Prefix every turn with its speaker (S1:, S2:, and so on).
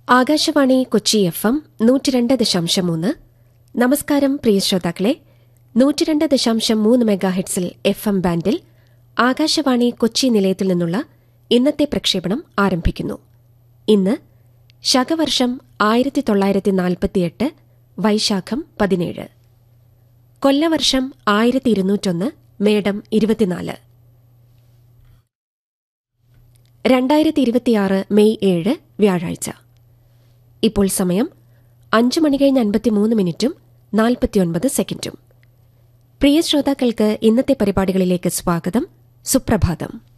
S1: Akashvani Kochi F M നൂറ്റിരണ്ട് ദശാംശം മൂന്ന് നമസ്കാരം പ്രിയ ശ്രോതാക്കളെ നൂറ്റിരണ്ട് ദശാംശം മൂന്ന് മെഗാഹെഡ്സിൽ എഫ് എം ബാൻഡിൽ ആകാശവാണി കൊച്ചി നിലയത്തിൽ നിന്നുള്ള ഇന്നത്തെ പ്രക്ഷേപണം ആരംഭിക്കുന്നു ഇന്ന് ശകവർഷം ആയിരത്തി തൊള്ളായിരത്തി നാൽപ്പത്തിയെട്ട് വൈശാഖം പതിനേഴ് കൊല്ലവർഷം ആയിരത്തി ഇരുന്നൂറ്റൊന്ന് മേടം ഇരുപത്തിനാല് രണ്ടായിരത്തി ഇരുപത്തിയാറ് മെയ് ഏഴ് വ്യാഴാഴ്ച ഇപ്പോൾ സമയം അഞ്ചു മണി കഴിഞ്ഞ് അൻപത്തിമൂന്ന് മിനിറ്റും നാൽപ്പത്തിയൊൻപത് സെക്കൻഡും പ്രിയ ശ്രോതാക്കൾക്ക് ഇന്നത്തെ പരിപാടികളിലേക്ക് സ്വാഗതം സുപ്രഭാതം